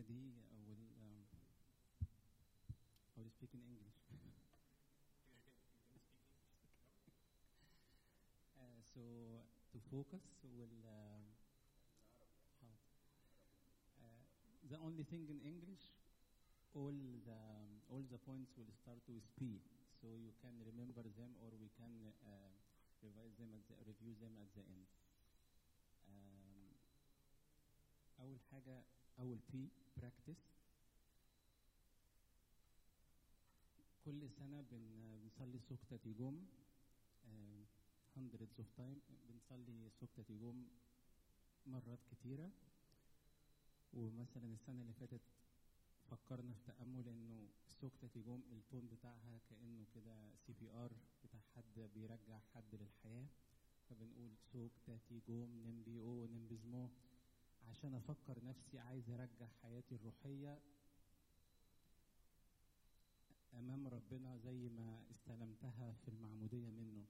السنة دي I will um, I will speak in English. uh, so to focus will um, how? Uh, the only thing in English all the um, all the points will start with P so you can remember them or we can uh, revise them at the review them at the end. Um, أول حاجة أول P practice كل سنة بن بنصلي سكتة يوم uh, hundreds of time بنصلي سكتة يوم مرات كتيرة ومثلا السنة اللي فاتت فكرنا في تأمل إنه سكتة يوم التون بتاعها كأنه كده سي بي آر بتاع حد بيرجع حد للحياة فبنقول سكتة يوم نمبي أو نمبزمو عشان افكر نفسي عايز ارجع حياتي الروحيه امام ربنا زي ما استلمتها في المعموديه منه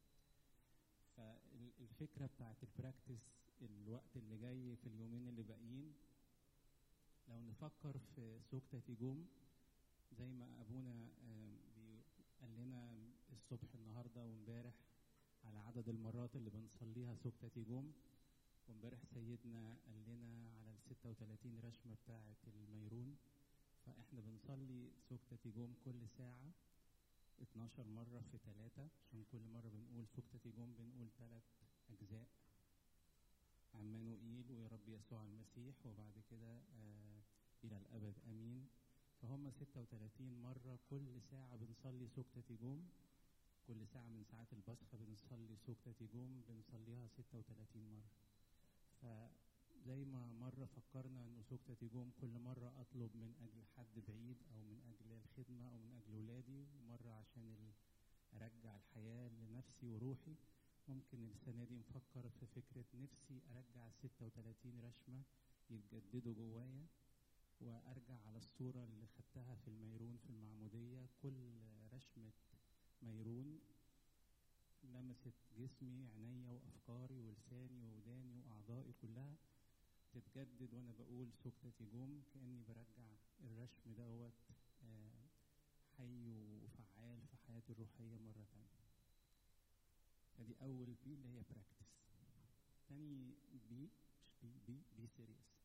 فالفكره بتاعت البراكتس الوقت اللي جاي في اليومين اللي باقيين لو نفكر في سكتة تيجوم زي ما ابونا قال لنا الصبح النهارده وامبارح على عدد المرات اللي بنصليها سكتة تيجوم وامبارح سيدنا قال لنا على ال 36 رشمه بتاعه الميرون فاحنا بنصلي سكتة تيجوم كل ساعه 12 مره في ثلاثه عشان كل مره بنقول سكتة تيجوم بنقول ثلاث اجزاء عمانوئيل ويا رب يسوع المسيح وبعد كده آه الى الابد امين فهم 36 مره كل ساعه بنصلي سكتة تيجوم كل ساعه من ساعات البصخه بنصلي سكتة تيجوم بنصليها 36 مره فزي ما مرة فكرنا إنه سكتة يجوم كل مرة أطلب من أجل حد بعيد أو من أجل الخدمة أو من أجل ولادي ومرة عشان أرجع الحياة لنفسي وروحي ممكن السنة دي نفكر في فكرة نفسي أرجع 36 رشمة يتجددوا جوايا وأرجع على الصورة اللي خدتها في الميرون في المعمودية كل رشمة ميرون لمست جسمي عينيا وافكاري ولساني ووداني واعضائي كلها تتجدد وانا بقول سكتة يجوم كاني برجع الرشم دوت آه حي وفعال في حياتي الروحية مرة تانية ادي اول بي اللي هي براكتس تاني بي مش بي بي بي سيريس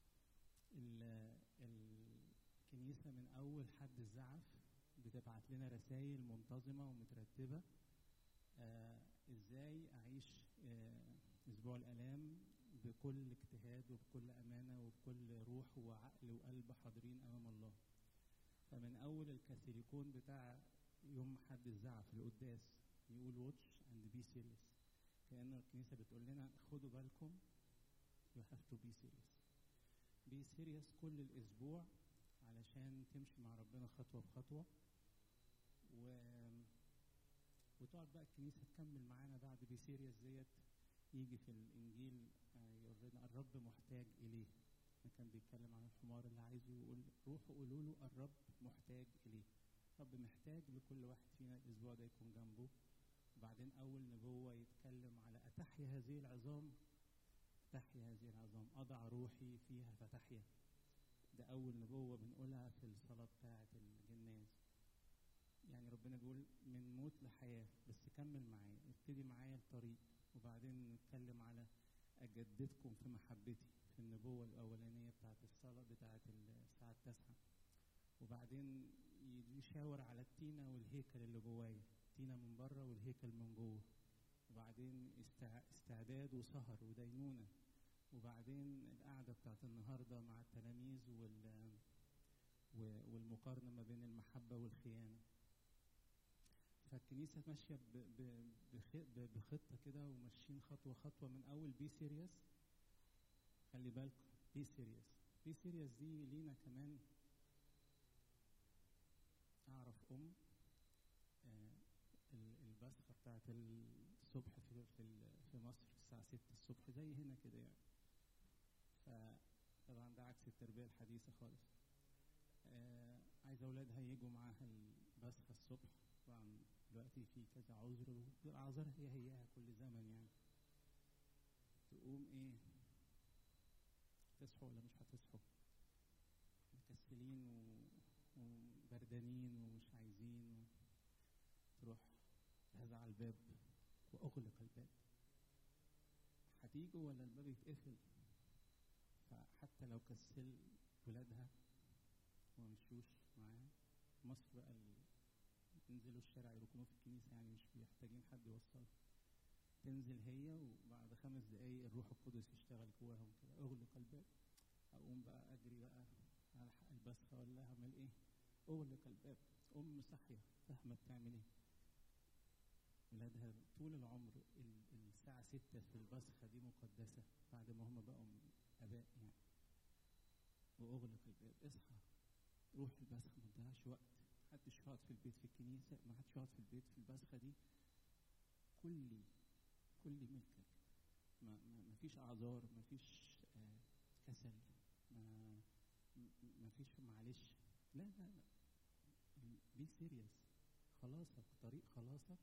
الكنيسة من اول حد الزعف بتبعت لنا رسائل منتظمة ومترتبة آه ازاي اعيش آه اسبوع الالام بكل اجتهاد وبكل امانه وبكل روح وعقل وقلب حاضرين امام الله فمن اول الكاثوليكون بتاع يوم حد الزعف القداس يقول واتش اند بي سيريس كان الكنيسه بتقول لنا خدوا بالكم يو هاف تو بي سيريس بي سيريس كل الاسبوع علشان تمشي مع ربنا خطوه بخطوه و وتقعد بقى الكنيسه تكمل معانا بعد بسيريس ديت يجي في الانجيل يقول لنا الرب محتاج اليه كان بيتكلم عن الحمار اللي عايزه يقول روحوا قولوا له الرب محتاج اليه الرب محتاج لكل واحد فينا الاسبوع ده يكون جنبه وبعدين اول نبوه يتكلم على اتحيا هذه العظام تحيا هذه العظام اضع روحي فيها فتحيا ده اول نبوه بنقولها في الصلاه بتاعه الجناز يعني ربنا بيقول من موت لحياة بس كمل معايا ابتدي معايا الطريق وبعدين نتكلم على أجددكم في محبتي في النبوة الأولانية بتاعت الصلاة بتاعت الساعة التاسعة وبعدين يشاور على التينة والهيكل اللي جوايا التينة من بره والهيكل من جوه وبعدين استعداد وسهر ودينونة وبعدين القعدة بتاعت النهاردة مع التلاميذ وال والمقارنة ما بين المحبة والخيانة فالكنيسة ماشية بخطة كده وماشيين خطوة خطوة من أول بي سيريس خلي بالكم بي سيريس بي سيريس دي لينا كمان أعرف أم آه البسخة بتاعت الصبح في في مصر الساعة 6 الصبح زي هنا كده يعني فطبعا ده عكس التربية الحديثة خالص آه عايزة أولادها يجوا معاها البسخة الصبح طبعا دلوقتي في كذا عذر والأعذار هي هيها كل زمن يعني تقوم إيه تصحوا ولا مش هتصحوا مكسلين و... وبردانين ومش عايزين و... تروح هزع الباب وأغلق الباب هتيجوا ولا الباب يتقفل فحتى لو كسل ولادها ومشوش معاه مصر بقى ال... ينزلوا الشارع يركنوه في الكنيسة يعني مش محتاجين حد يوصل تنزل هي وبعد خمس دقايق الروح القدس يشتغل جواهم كده اغلق الباب اقوم بقى اجري بقى الحق البسخه ولا اعمل ايه اغلق الباب ام صاحيه فاهمه بتعمل ايه ولادها طول العمر ال- الساعة ستة في البسخة دي مقدسة بعد ما هم بقوا آباء يعني وأغلق الباب اصحى روح البسخة ما تضيعش وقت محدش يقعد في البيت في الكنيسة ما حدش يقعد في البيت في البسخة دي كلي كلي ملكك ما, ما, ما فيش أعذار ما فيش آه كسل ما ما فيش معلش لا لا لا بي سيريس خلاصك طريق خلاصك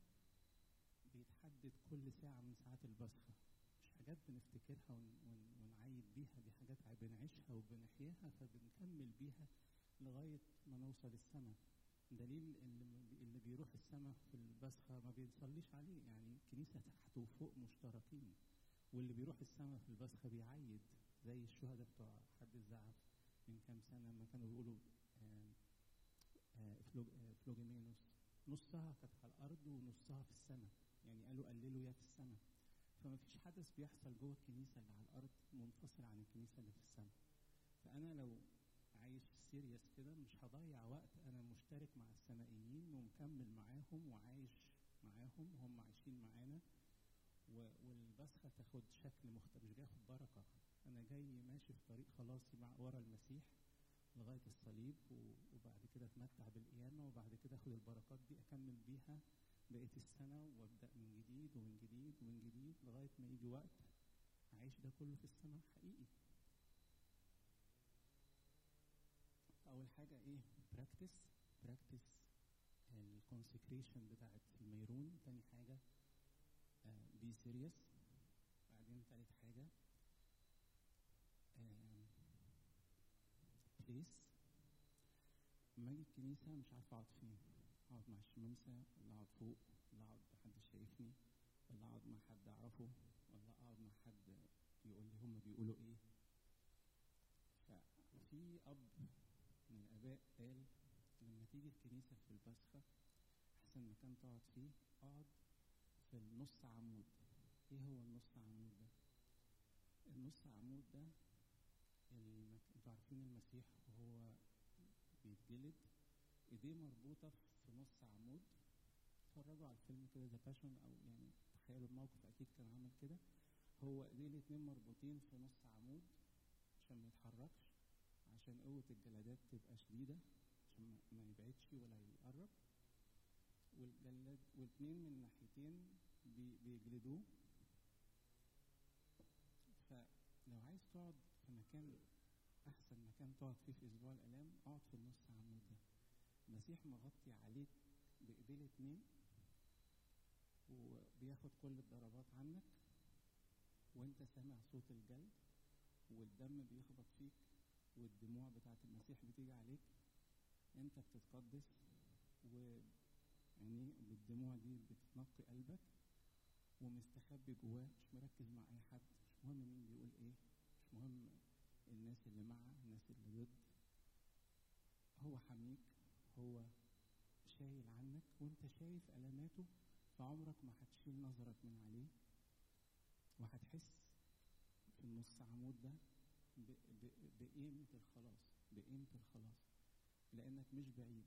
بيتحدد كل ساعة من ساعات البسخة مش حاجات بنفتكرها ون ون ونعيد بيها دي حاجات بنعيشها وبنحياها فبنكمل بيها لغاية ما نوصل السماء دليل اللي, اللي بيروح السماء في البسخة ما بيصليش عليه يعني الكنيسة تحت وفوق مشتركين واللي بيروح السماء في البسخة بيعيد زي الشهداء بتوع حد الزعف من كام سنة لما كانوا بيقولوا آه آه فلوج آه فلوجيمينوس نصها كانت على الأرض ونصها في السماء يعني قالوا قللوا يا في السماء فما فيش حدث بيحصل جوه الكنيسة اللي على الأرض منفصل عن الكنيسة اللي في السماء فأنا لو عايش سيريس كده مش هضيع وقت أنا مشترك مع السمائيين ومكمل معاهم وعايش معاهم وهم عايشين معانا والبسخة تاخد شكل مختلف مش جاي اخد بركة أنا جاي ماشي في طريق خلاصي مع ورا المسيح لغاية الصليب وبعد كده اتمتع بالقيامة وبعد كده اخد البركات دي أكمل بيها بقية السنة وابدأ من جديد ومن جديد ومن جديد لغاية ما يجي وقت أعيش ده كله في السماء حقيقي. أول حاجة إيه؟ براكتس براكتس الكونسكريشن بتاعت الميرون، تاني حاجة بي سيريس بعدين تالت حاجة بليس لما أجي الكنيسة مش عارف أقعد فين اقعد مع الشمامسة ولا اقعد فوق ولا اقعد محدش شايفني ولا اقعد مع حد اعرفه ولا اقعد مع حد يقول لي هم بيقولوا ايه ففي اب من الاباء قال لما تيجي الكنيسة في البسخة احسن مكان تقعد فيه اقعد في النص عمود ايه هو النص عمود ده النص عمود ده المك... انتوا عارفين المسيح وهو بيتجلد ايديه مربوطه في نص عمود اتفرجوا على الفيلم كده ذا باشون او يعني تخيلوا الموقف اكيد كان عامل كده هو ايديه الاتنين مربوطين في نص عمود عشان ما يتحركش عشان قوة الجلدات تبقى شديدة عشان ما يبعدش ولا يقرب والجلاد والاتنين من الناحيتين بي بيجلدوه فلو عايز تقعد في مكان احسن مكان تقعد فيه في اسبوع الالام اقعد في النص عمود ده المسيح مغطي عليك بايديه الاتنين وبياخد كل الضربات عنك وانت سامع صوت الجلد والدم بيخبط فيك والدموع بتاعت المسيح بتيجي عليك انت بتتقدس و يعني بالدموع دي بتنقي قلبك ومستخبي جواه مش مركز مع اي حد مش مهم مين بيقول ايه مش مهم الناس اللي معه الناس اللي ضد هو حميك هو شايل عنك وانت شايف علاماته فعمرك ما هتشيل نظرك من عليه وهتحس في النص عمود ده بقيمة الخلاص بقيمة الخلاص لأنك مش بعيد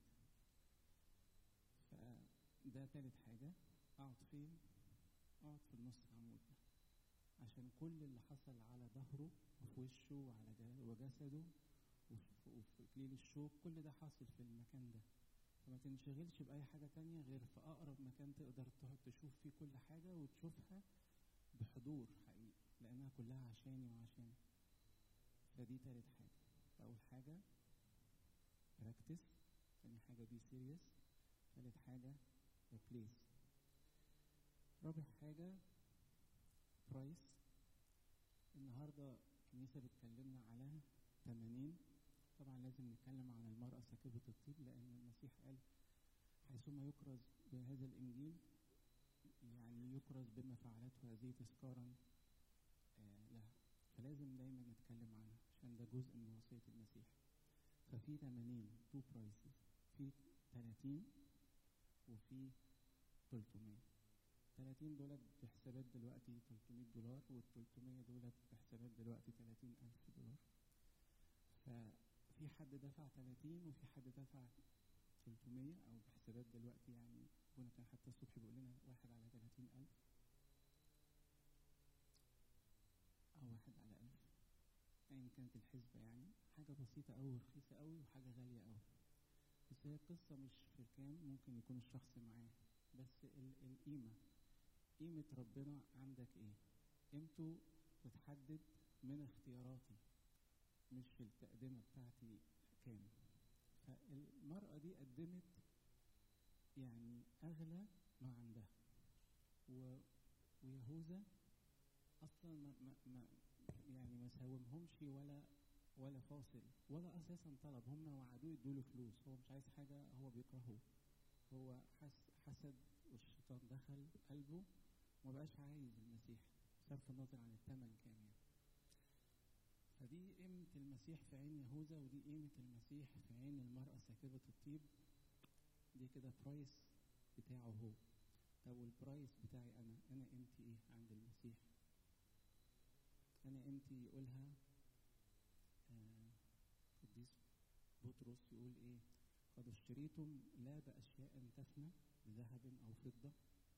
فده تالت حاجة أقعد فين؟ أقعد في النص عمود ده عشان كل اللي حصل على ظهره وفي وشه وعلى وجسده وفي إكليل الشوك كل ده حاصل في المكان ده فما تنشغلش بأي حاجة تانية غير في أقرب مكان تقدر تشوف فيه كل حاجة وتشوفها بحضور حقيقي لأنها كلها عشاني وعشانك فدي تالت حاجة أول حاجة براكتس تاني حاجة بي سيريس تالت حاجة ريبليس رابع حاجة برايس النهاردة الكنيسة بتكلمنا على 80 طبعا لازم نتكلم عن المرأة ساكبة الطيب لأن المسيح قال حيثما يكرز بهذا الإنجيل يعني يكرز بما فعلته هذه تذكارا آه لها فلازم دايما نتكلم عنها عشان ده جزء من وصية المسيح ففي 80 تو برايسز في 30 وفي 300 30 دولار بحسابات دلوقتي 300 دولار وال 300 دولار بحسابات دلوقتي 30000 دولار ففي حد دفع 30 وفي حد دفع 300 او بحسابات دلوقتي يعني هنا كان حتى الصبح بيقول لنا واحد على 30000 او واحد على 1000 ايا كانت الحسبه يعني حاجه بسيطه قوي ورخيصه قوي وحاجه غاليه قوي بس هي القصه مش في الكام ممكن يكون الشخص معاه بس القيمه قيمه ربنا عندك ايه قيمته تتحدد من اختياراتي مش في التقدمه بتاعتي كام فالمرأة دي قدمت يعني أغلى ما عندها و... ويهوذا أصلا ما, ما, ما يعني ما ساومهمش ولا ولا فاصل ولا أساسا طلب هم وعدوه يدوا له فلوس هو مش عايز حاجة هو بيكرهه هو حس حسد والشيطان دخل قلبه وما بقاش عايز المسيح بصرف النظر عن الثمن كام يعني فدي قيمة المسيح في عين يهوذا ودي قيمة المسيح في عين المرأة ساكبة الطيب دي كده برايس بتاعه هو طب والبرايس بتاعي أنا أنا قيمتي إيه عند المسيح أنا قيمتي يقولها آه قديس بطرس يقول إيه قد اشتريتم لا بأشياء تفنى بذهب أو فضة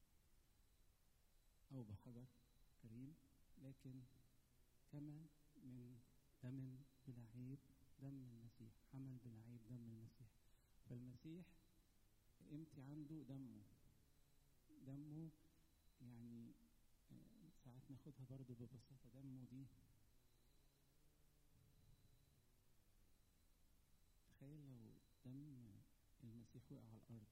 أو بحجر كريم لكن كما من دم بلا عيب دم المسيح حمل بلا عيب دم المسيح فالمسيح قيمتي عنده دمه دمه يعني ساعات ناخدها برضو ببساطة دمه دي تخيل لو دم المسيح وقع على الأرض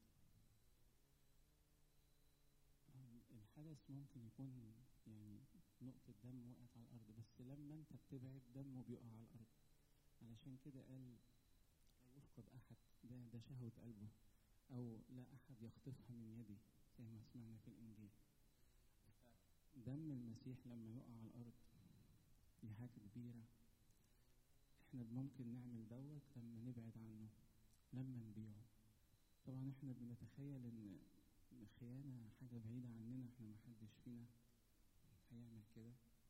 الحدث ممكن يكون يعني نقطة دم وقعت على الأرض بس لما أنت بتبعد دمه بيقع على الأرض علشان كده قال لا يفقد أحد ده ده شهوة قلبه أو لا أحد يخطفها من يدي زي ما سمعنا في الإنجيل دم المسيح لما يقع على الأرض دي حاجة كبيرة احنا ممكن نعمل دوت لما نبعد عنه لما نبيعه طبعا احنا بنتخيل ان الخيانة حاجة بعيدة عننا احنا محدش فينا هيعمل كده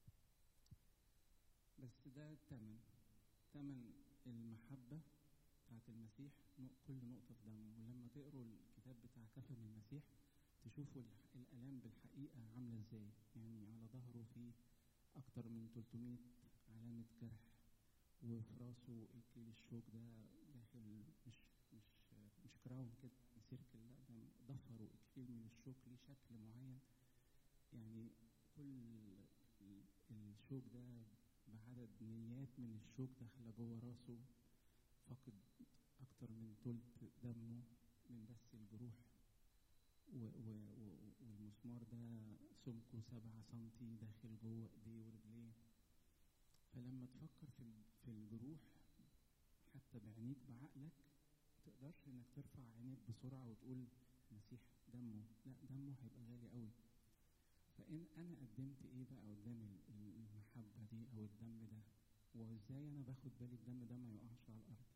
بس ده التمن تمن المحبة بتاعت المسيح كل نقطة في دمه ولما تقروا الكتاب بتاع كفن المسيح تشوفوا الآلام بالحقيقة عاملة ازاي يعني على ظهره في أكتر من 300 علامة جرح وفي راسه إكليل الشوك ده داخل مش مش مش كراون كده سيركل لا ده ضفر إكليل من الشوك ليه شكل معين يعني كل الشوك ده بعدد ميات من الشوك داخله جوه راسه فقد اكتر من تلت دمه من بس الجروح و و و والمسمار ده سمكه سبعة سنتي داخل جوه ايديه ورجليه فلما تفكر في في الجروح حتى بعينيك بعقلك ما تقدرش انك ترفع عينيك بسرعه وتقول المسيح دمه لا دمه هيبقى غالي قوي فإن أنا قدمت إيه بقى قدام المحبة دي أو الدم ده وإزاي أنا باخد بالي الدم ده ما يقعش على الأرض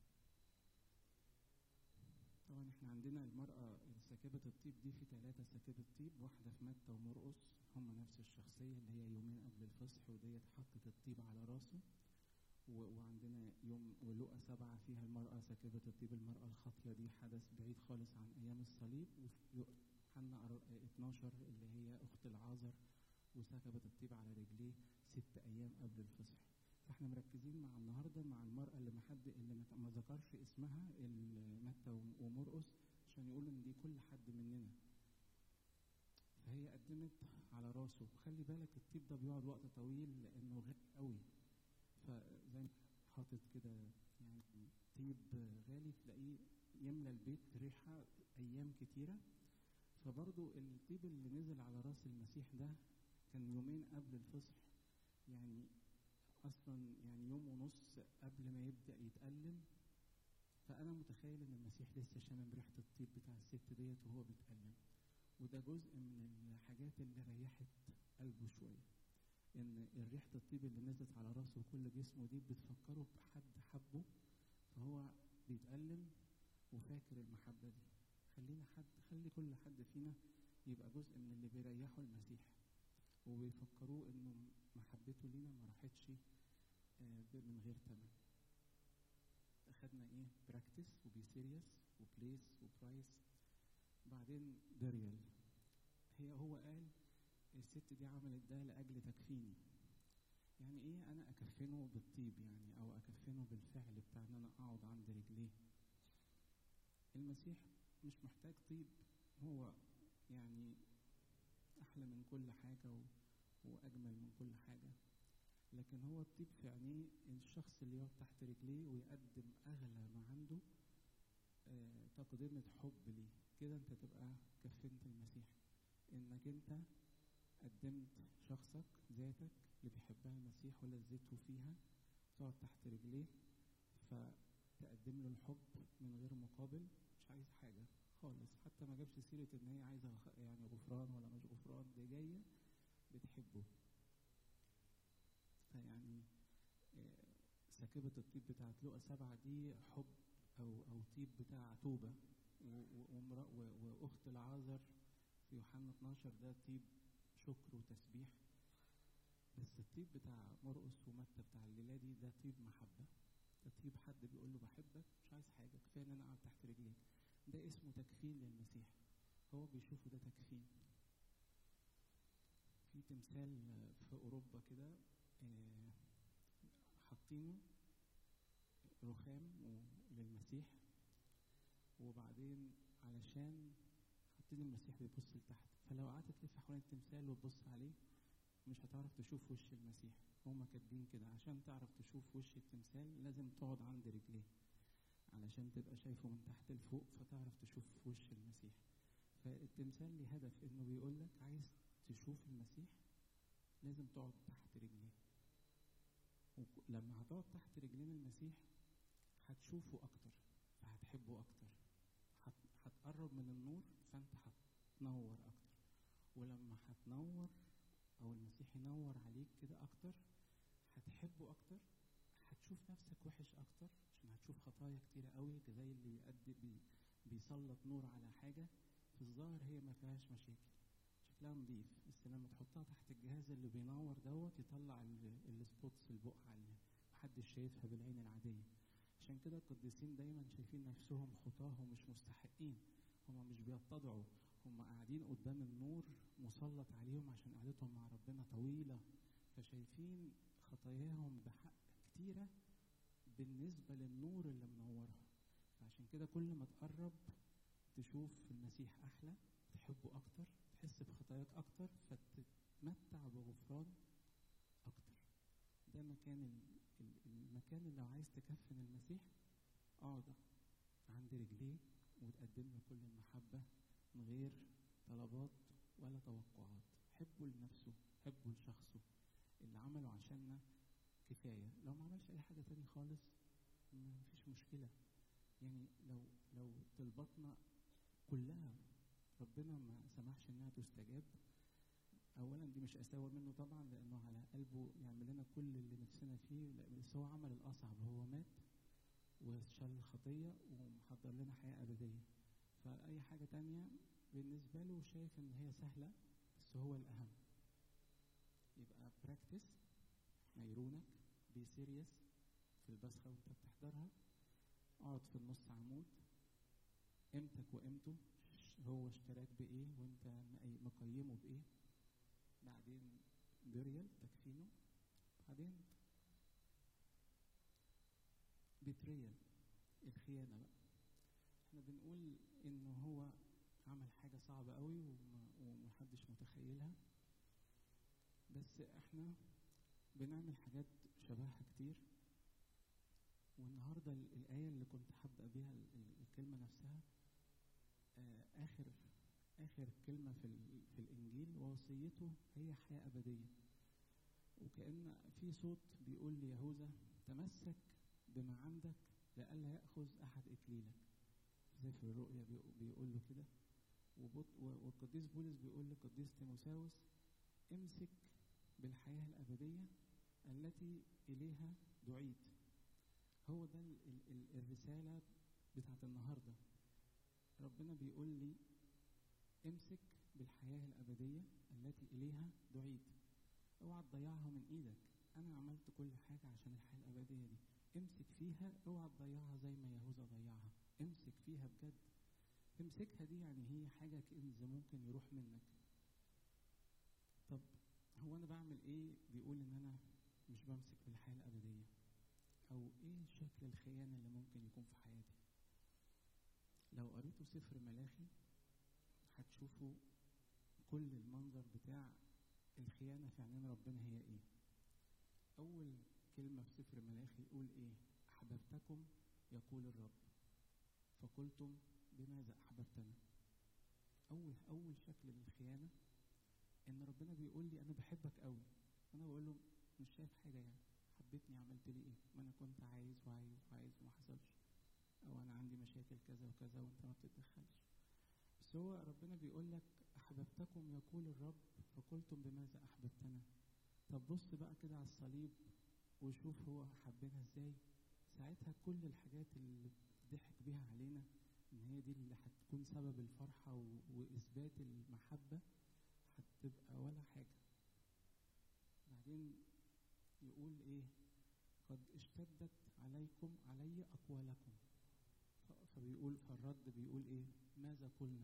طبعا احنا عندنا المرأة ساكبة الطيب دي في ثلاثة ساكبة طيب واحدة في متى ومرقص هم نفس الشخصية اللي هي يومين قبل الفصح وديت حطت الطيب على راسه وعندنا يوم ولقى سبعة فيها المرأة ساكبة الطيب المرأة الخاطية دي حدث بعيد خالص عن أيام الصليب وفي حنا 12 اللي هي أخت العازر وسكبت الطيب على رجليه ست أيام قبل الفصح فاحنا مركزين مع النهارده مع المرأة اللي ما حد اللي ما ذكرش اسمها متى ومرقص عشان يقولوا ان دي كل حد مننا فهي قدمت على راسه خلي بالك الطيب ده بيقعد وقت طويل لانه غالي قوي فزي ما حاطط كده يعني طيب غالي تلاقيه يملى البيت ريحه ايام كتيره فبرضو الطيب اللي نزل على راس المسيح ده كان يومين قبل الفصح يعني اصلا يعني يوم ونص قبل ما يبدا يتألم فانا متخيل ان المسيح لسه شامم ريحه الطيب بتاع الست ديت وهو بيتألم وده جزء من الحاجات اللي ريحت قلبه شويه ان ريحه الطيب اللي نزلت على راسه وكل جسمه دي بتفكره بحد حبه فهو بيتألم وفاكر المحبه دي خلينا حد خلي كل حد فينا يبقى جزء من اللي بيريحوا المسيح وبيفكروه انه محبته لينا ما راحتش آه، ب- من غير تمن اخدنا ايه براكتس وبي سيريس وبليس وبرايس بعدين بيريال هي هو قال الست دي عملت ده لاجل تكفيني يعني ايه انا اكفنه بالطيب يعني او اكفنه بالفعل بتاع ان انا اقعد عند رجليه المسيح مش محتاج طيب هو يعني احلى من كل حاجه و... واجمل من كل حاجه لكن هو الطيب في عينيه الشخص اللي يقعد تحت رجليه ويقدم اغلى ما عنده آه، تقدمة حب ليه كده انت تبقى كفنت المسيح انك انت قدمت شخصك ذاتك اللي بيحبها المسيح ولذته فيها تقعد تحت رجليه فتقدم له الحب من غير مقابل مش عايز حاجة خالص حتى ما جابش سيرة ان هي عايزة غ- يعني غفران ولا مش غفران دي جاية بتحبه فيعني آه، ساكبة الطيب بتاعت لقى سبعة دي حب أو أو طيب بتاع توبة و- و- وامرأة و- وأخت العازر في يوحنا 12 ده طيب شكر وتسبيح بس الطيب بتاع مرقس ومتى بتاع الليلة دي ده طيب محبة ده طيب حد بيقول له بحبك مش عايز حاجة كفاية إن أنا أقعد تحت رجليك ده اسمه تكفين للمسيح هو بيشوفه ده تكفين في تمثال في أوروبا كده آه، حاطينه رخام و- للمسيح وبعدين علشان حاطين المسيح بيبص لتحت فلو قعدت تلف حوالين التمثال وتبص عليه مش هتعرف تشوف وش المسيح هما كاتبين كده عشان تعرف تشوف وش التمثال لازم تقعد عند رجليه علشان تبقى شايفه من تحت لفوق فتعرف تشوف وش المسيح فالتمثال ليه هدف انه بيقول لك عايز تشوف المسيح لازم تقعد تحت رجليه ولما هتقعد تحت رجلين المسيح هتشوفه اكتر فهتحبه اكتر هت- هتقرب من النور فانت هتنور اكتر ولما هتنور او المسيح ينور عليك كده اكتر هتحبه اكتر هتشوف نفسك وحش اكتر عشان هتشوف خطايا كتيرة قوي زي اللي بيأدي بي بيسلط نور على حاجة في الظاهر هي ما فيهاش مشاكل شكلها نظيف بس لما تحطها تحت الجهاز اللي بينور دوت يطلع ال- السبوتس البقعة اللي محدش شايفها بالعين العادية عشان كده القديسين دايما شايفين نفسهم خطاه ومش مستحقين هما مش بيتضعوا هما قاعدين قدام النور مسلط عليهم عشان قعدتهم مع ربنا طويلة فشايفين خطاياهم بحق كتيرة بالنسبة للنور اللي منورها فعشان كده كل ما تقرب تشوف المسيح أحلى تحبه أكتر تحس بخطاياك أكتر فتتمتع بغفران أكتر ده مكان ال- ال- المكان اللي لو عايز تكفن المسيح اقعد عند رجليه وتقدم له كل المحبة من غير طلبات ولا توقعات حبه لنفسه حبه لشخصه اللي عمله عشاننا كفاية لو ما عملش أي حاجة تاني خالص ما فيش مشكلة يعني لو لو طلباتنا كلها ربنا ما سمحش انها تستجاب اولا دي مش قساوه منه طبعا لانه على قلبه يعمل لنا كل اللي نفسنا فيه لا، بس هو عمل الاصعب هو مات وشال الخطيه ومحضر لنا حياه ابديه فاي حاجه تانية بالنسبه له شايف ان هي سهله بس هو الاهم يبقى براكتس ميرونك بي سيريس في البسخه وانت بتحضرها اقعد في النص عمود قيمتك وقيمته ش- هو اشتراك بايه وانت مقي- مقيمه بايه بعدين بيريال تكفينه بعدين بتريال الخيانة بقى احنا بنقول ان هو عمل حاجة صعبة قوي وما- ومحدش متخيلها بس احنا بنعمل حاجات شبهها كتير والنهاردة ال- الآية اللي كنت هبدأ بيها ال- ال- الكلمة نفسها آه، آخر آخر كلمة في, ال- في الإنجيل ووصيته هي حياة أبدية وكأن في صوت بيقول ليهوذا تمسك بما عندك لئلا يأخذ أحد إكليلك زي في الرؤيا بيق- بيقول له كده وبط- و- والقديس بولس بيقول لقديس تيموساوس امسك بالحياة الأبدية التي إليها دعيت هو ده ال- ال- ال- الرسالة بتاعت النهاردة ربنا بيقول لي امسك بالحياة الأبدية التي إليها دعيت اوعى تضيعها من ايدك انا عملت كل حاجة عشان الحياة الأبدية دي امسك فيها اوعى تضيعها زي ما يهوذا ضيعها امسك فيها بجد تمسكها دي يعني هي حاجة كنز ممكن يروح منك طب هو انا بعمل ايه بيقول ان انا مش بمسك بالحياة الأبدية او ايه شكل الخيانة اللي ممكن يكون في حياتي لو قريتوا سفر ملاخي هتشوفوا كل المنظر بتاع الخيانة في عينين ربنا هي ايه اول كلمة في سفر ملاخي يقول ايه احببتكم يقول الرب فقلتم بماذا احببتنا اول اول شكل للخيانة ان ربنا بيقول لي انا بحبك قوي وانا بقول له مش شايف حاجة يعني حبيتني عملت لي ايه ما انا كنت عايز وعايز وعايز وما حصلش او انا عندي مشاكل كذا وكذا وانت ما بتتدخلش بس هو ربنا بيقول لك احببتكم يقول الرب فقلتم بماذا احببتنا طب بص بقى كده على الصليب وشوف هو حبنا ازاي ساعتها كل الحاجات اللي ضحك بيها علينا ان هي دي اللي هتكون سبب الفرحة و- واثبات المحبة هتبقى ولا حاجة بعدين يقول ايه قد اشتدت عليكم علي اقوالكم ف- فبيقول فالرد بيقول ايه ماذا قلنا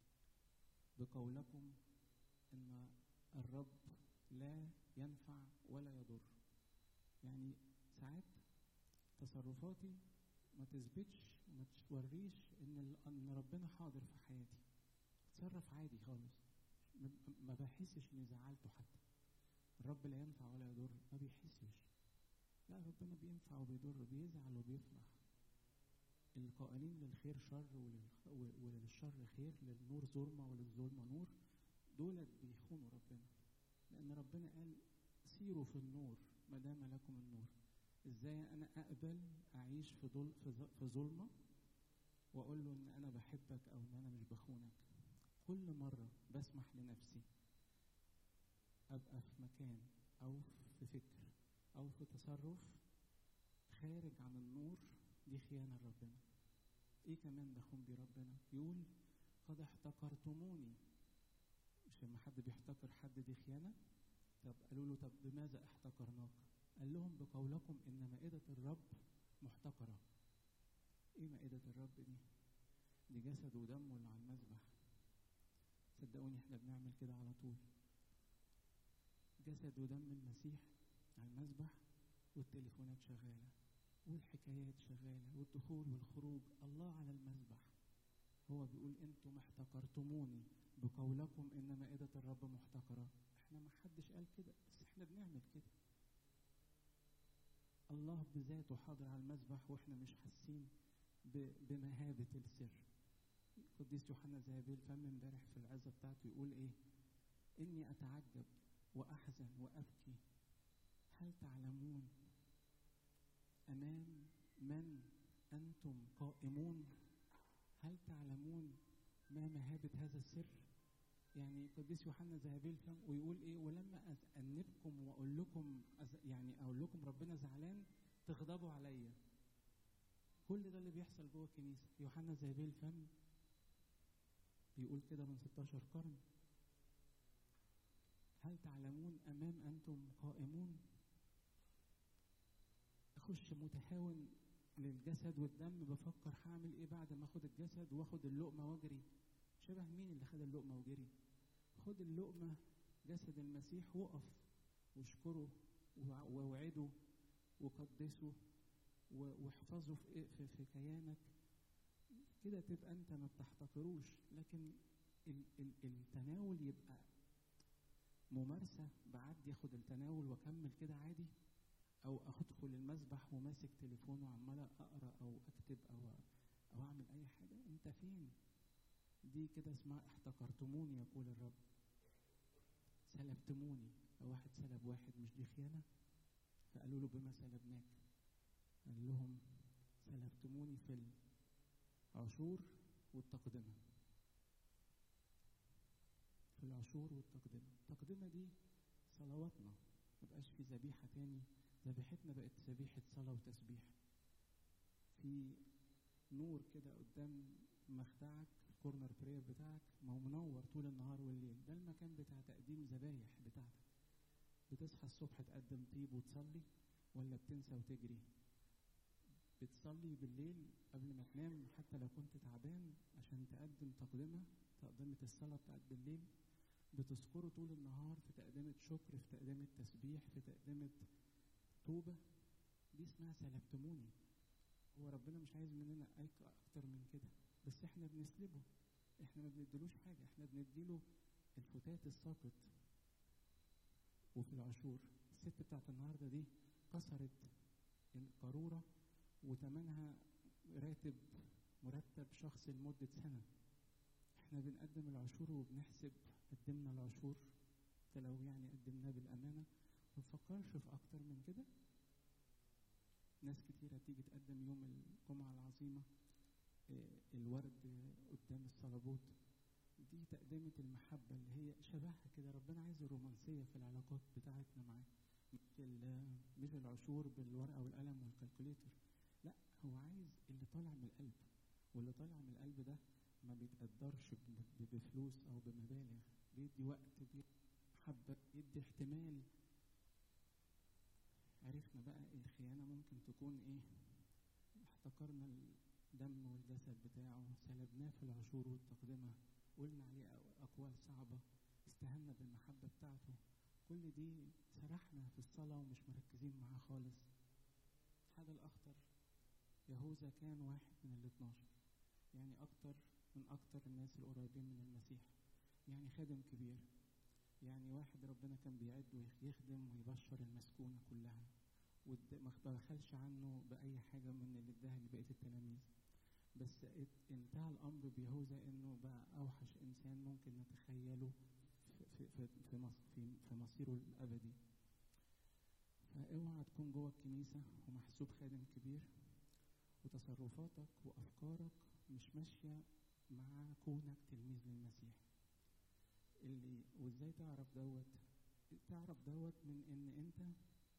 بقولكم ان الرب لا ينفع ولا يضر يعني ساعات تصرفاتي ما تثبتش وما توريش ان ال- ان ربنا حاضر في حياتي اتصرف عادي خالص م- ما بحسش اني زعلته حتى الرب لا ينفع ولا يضر ما بيحسش لا ربنا بينفع وبيضر بيزعل وبيفرح القائلين للخير شر وللخ- و- وللشر خير للنور ظلمة وللظلمة نور دولت بيخونوا ربنا لأن ربنا قال سيروا في النور ما دام لكم النور ازاي انا اقبل اعيش في ظل في ظ- في ظلمه واقول له ان انا بحبك او ان انا مش بخونك كل مره بسمح لنفسي ابقى في مكان او في فكر او في تصرف خارج عن النور دي خيانه لربنا ايه كمان بخون بيه ربنا يقول قد احتقرتموني مش لما حد بيحتقر حد دي خيانه طب قالوا له طب بماذا احتقرناك قال لهم بقولكم ان مائدة الرب محتقرة ايه مائدة الرب دي دي جسد ودمه اللي على المذبح صدقوني احنا بنعمل كده على طول جسد ودم المسيح على المذبح والتليفونات شغالة والحكايات شغالة والدخول والخروج الله على المذبح هو بيقول انتم احتقرتموني بقولكم ان مائدة الرب محتقرة احنا ما حدش قال كده بس احنا بنعمل كده الله بذاته حاضر على المذبح واحنا مش حاسين ب- بمهابة السر القديس يوحنا ذهبي الفم امبارح في العزة بتاعته يقول ايه اني اتعجب واحزن وابكي هل تعلمون امام من انتم قائمون هل تعلمون ما مهابة هذا السر يعني القديس يوحنا ذهبي الفم ويقول ايه ولما أذنبكم واقول لكم أز- يعني اقول لكم ربنا زعلان تغضبوا عليا كل ده اللي بيحصل جوه الكنيسه يوحنا ذهبي الفم بيقول كده من 16 قرن هل تعلمون امام انتم قائمون اخش متهاون للجسد والدم بفكر هعمل ايه بعد ما اخد الجسد واخد اللقمه واجري شبه مين اللي خد اللقمه وجري خد اللقمه جسد المسيح وقف واشكره وع- ووعده وقدسه و- واحفظه في في, في كيانك كده تبقى انت ما بتحتقروش لكن ال ال التناول يبقى ممارسة بعدي اخد التناول واكمل كده عادي او ادخل المسبح وماسك تليفون وعمال اقرا او اكتب او او اعمل اي حاجة انت فين دي كده اسمها احتقرتموني يقول الرب سلبتموني لو واحد سلب واحد مش دي خيانة فقالوا له بما سلبناك قال لهم سلفتموني في العشور والتقدمة في العشور والتقدمة التقدمة دي صلواتنا مبقاش في ذبيحة تاني ذبيحتنا بقت ذبيحة صلاة وتسبيح في نور كده قدام مخدعك الكورنر براير بتاعك ما هو منور طول النهار والليل ده المكان بتاع تقديم ذبايح بتاعتك بتصحى الصبح تقدم طيب وتصلي ولا بتنسى وتجري بتصلي بالليل قبل ما تنام حتى لو كنت تعبان عشان تقدم تقدمة تقدمة الصلاة بتاعت بالليل بتذكره طول النهار في تقدمة شكر في تقدمة تسبيح في تقدمة توبة دي اسمها سلبتموني هو ربنا مش عايز مننا أكتر من كده بس احنا بنسلبه احنا ما بنديلوش حاجة احنا بنديله الفتات الساقط وفي العشور الست بتاعت النهارده دي كسرت القارورة وتمنها راتب مرتب شخص لمدة سنة احنا بنقدم العشور وبنحسب قدمنا العشور ده لو يعني قدمناه بالأمانة ما نفكرش في أكتر من كده ناس كتيرة تيجي تقدم يوم الجمعة العظيمة اه الورد قدام الصليبوت دي تقدمة المحبة اللي هي شبهها كده ربنا عايز الرومانسية في العلاقات بتاعتنا معاه مش مش العشور بالورقة والقلم والكالكوليتر لا هو عايز اللي طالع من القلب واللي طالع من القلب ده ما بيتقدرش بفلوس او بمبالغ بيدي وقت بيدي محبة بيدي احتمال عرفنا بقى الخيانة ممكن تكون ايه احتقرنا الدم والجسد بتاعه سلبناه في العشور والتقدمة قلنا عليه أقوال صعبة استهنا بالمحبة بتاعته كل دي سرحنا في الصلاة ومش مركزين معاه خالص الحاجة الأخطر يهوذا كان واحد من الاثناشر يعني أكتر من أكتر الناس القريبين من المسيح يعني خادم كبير يعني واحد ربنا كان بيعد ويخدم ويبشر المسكونة كلها وما دخلش عنه بأي حاجة من اللي اداها لبقية التلاميذ بس انتهى الأمر بيهوذا إنه بقى أوحش إنسان ممكن نتخيله في في في مصر في, في مصيره الأبدي فاوعى تكون جوه الكنيسة ومحسوب خادم كبير وتصرفاتك وأفكارك مش ماشية مع كونك تلميذ للمسيح اللي وازاي تعرف دوت تعرف دوت من ان انت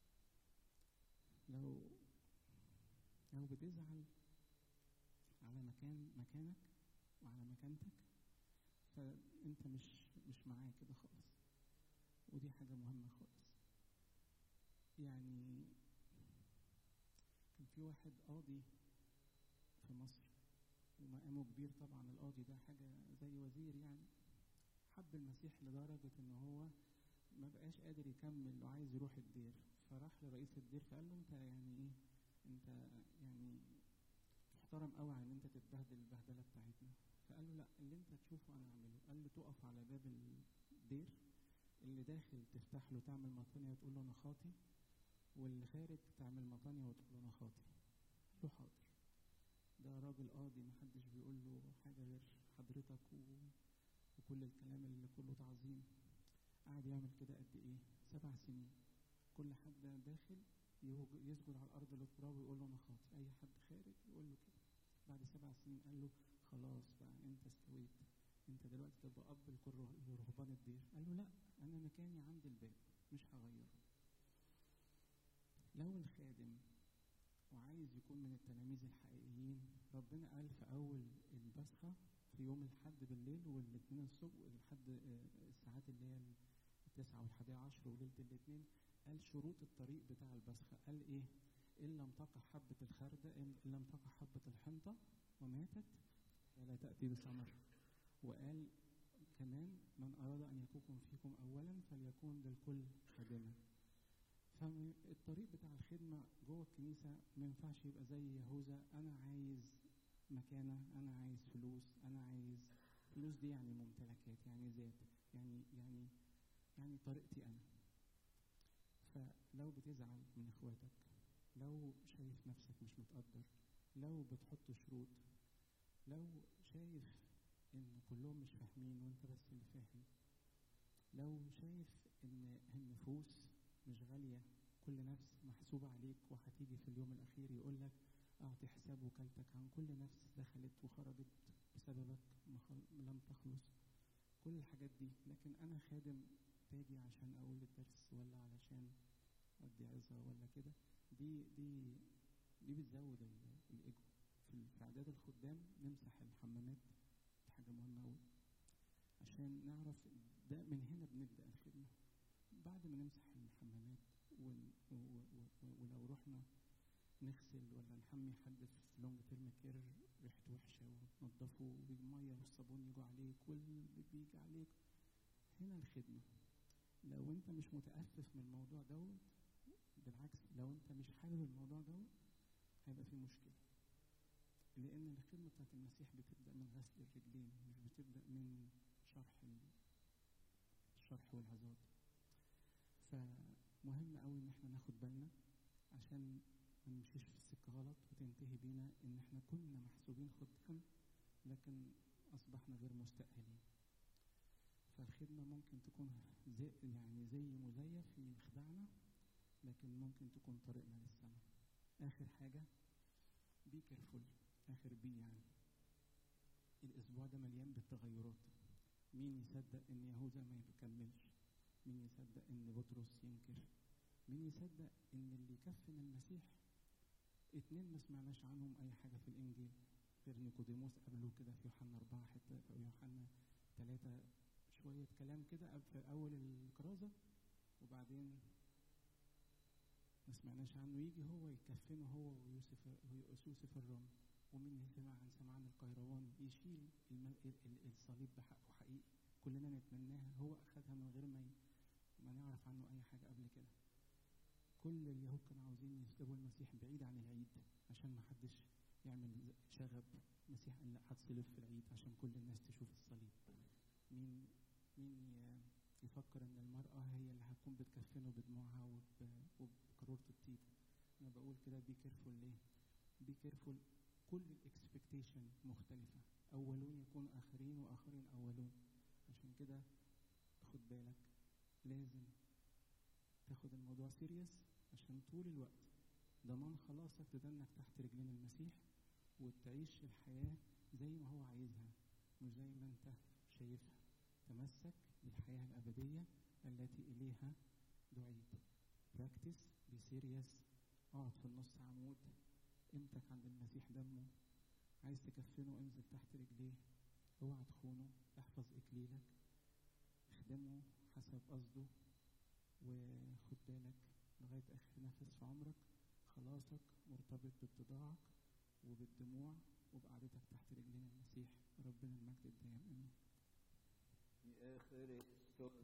لو لو بتزعل على مكان مكانك وعلى مكانتك فانت مش مش معاه كده خالص ودي حاجة مهمة خالص يعني كان في واحد قاضي في مصر ومقامه كبير طبعا القاضي ده حاجة زي وزير يعني حب المسيح لدرجة ان هو ما بقاش قادر يكمل وعايز يروح الدير فراح لرئيس الدير فقال له انت يعني ايه انت يعني محترم قوي على ان انت تتبهدل البهدله بتاعتنا فقال له لا اللي انت تشوفه انا اعمله قال له تقف على باب الدير اللي داخل تفتح له تعمل مطانية وتقول له انا خاطي واللي خارج تعمل مطانية وتقول له انا خاطي له حاضر ده راجل قاضي محدش بيقول له حاجة غير حضرتك و... وكل الكلام اللي كله تعظيم قعد يعمل كده قد ايه سبع سنين كل حد داخل يسجد على الارض للتراب ويقول له انا خاطي اي حد خارج يقول له كده بعد سبع سنين قال له خلاص بقى انت استويت انت دلوقتي تبقى اب لرهبان الدير قال له لا انا مكاني عند الباب مش هغيره لو الخادم وعايز يكون من التلاميذ الحقيقيين ربنا قال في اول البسخه في يوم الحد بالليل والاثنين الصبح والحد الساعات اللي هي التسعة والحادية عشر وليلة الاثنين قال شروط الطريق بتاع البسخة قال ايه إن لم تقع حبة الخردة إن لم تقع حبة الحنطة وماتت فلا تأتي بثمر وقال كمان من أراد أن يكون فيكم أولا فليكون للكل خادما فالطريق بتاع الخدمة جوه الكنيسة ما ينفعش يبقى زي يهوذا أنا عايز مكانة أنا عايز فلوس أنا عايز فلوس دي يعني ممتلكات يعني ذات يعني يعني يعني طريقتي أنا فلو بتزعل من إخواتك لو شايف نفسك مش متقدر لو بتحط شروط لو شايف إن كلهم مش فاهمين وأنت بس اللي فاهم لو شايف إن النفوس مش غالية كل نفس محسوبة عليك وهتيجي في اليوم الأخير يقول لك أعطي حساب وكالتك عن كل نفس دخلت وخرجت بسببك ما خل... لم تخلص كل الحاجات دي لكن أنا خادم باجي عشان أقول الدرس ولا علشان أدي عظة ولا كده دي دي دي بتزود ال- الإيجو في في إعداد الخدام نمسح الحمامات دي حاجة مهمة أوي عشان نعرف ده من هنا بنبدأ الخدمة بعد ما نمسح الحمامات ون- و- و- و- ولو رحنا نغسل ولا نحمي حد في لونج تيرم كير ريحته وحشه وننضفه والميه والصابون يجوا عليك واللي بيجي عليك هنا الخدمه لو انت مش متأسف من الموضوع دوت بالعكس لو انت مش حابب الموضوع دوت هيبقى في مشكله لان الخدمه بتاعت المسيح بتبدا من غسل الرجلين مش بتبدا من شرح ال- الشرح والعظات فمهم قوي ان احنا ناخد بالنا عشان ما نمشيش في السكه غلط وتنتهي بينا ان احنا كنا محسوبين خدام لكن اصبحنا غير مستأهلين فالخدمة ممكن تكون زي يعني زي مزيف يخدعنا لكن ممكن تكون طريقنا للسماء آخر حاجة بي كيرفول آخر بي يعني الأسبوع ده مليان بالتغيرات مين يصدق إن يهوذا ما يكملش مين يصدق إن بطرس ينكر مين يصدق إن اللي يكفن المسيح اتنين ما سمعناش عنهم أي حاجة في الإنجيل غير نيقوديموس قبله كده في يوحنا أربعة حتة أو يوحنا ثلاثة شوية كلام كده قبل- في أول الكرازة وبعدين ما سمعناش عنه يجي هو يكفنه هو ويوسف يوسف الرمل ومين سمع عن سمعان القيروان يشيل الم- ال- ال- الصليب بحقه حقيقي كلنا نتمناها هو أخذها من غير ما ي- ما نعرف عنه أي حاجة قبل كده كل اليهود كانوا عاوزين يسلبوا المسيح بعيد عن العيد عشان ما حدش يعمل ز- شغب المسيح قال لا هتصلب في العيد عشان كل الناس تشوف الصليب مين مين ي- يفكر ان المرأة هي اللي هتكون بتكفنه بدموعها وب- وبقارورة الطيب انا بقول كده بي كيرفول ليه بي كيرفول كل الاكسبكتيشن مختلفة اولون يكون اخرين واخرين اولون عشان كده خد بالك لازم تاخد الموضوع سيريس عشان طول الوقت ضمان خلاصك تدنك تحت رجلين المسيح وتعيش الحياة زي ما هو عايزها مش زي ما انت شايفها تمسك بالحياة الأبدية التي إليها دعيت براكتس بسيريس اقعد في النص عمود قيمتك عند المسيح دمه عايز تكفنه انزل تحت رجليه اوعى تخونه احفظ اكليلك اخدمه حسب قصده وخد بالك لغاية آخر نفس في عمرك خلاصك مرتبط باتضاعك وبالدموع وبقعدتك تحت رجلين المسيح ربنا المجد الدائم امين يا خريستوس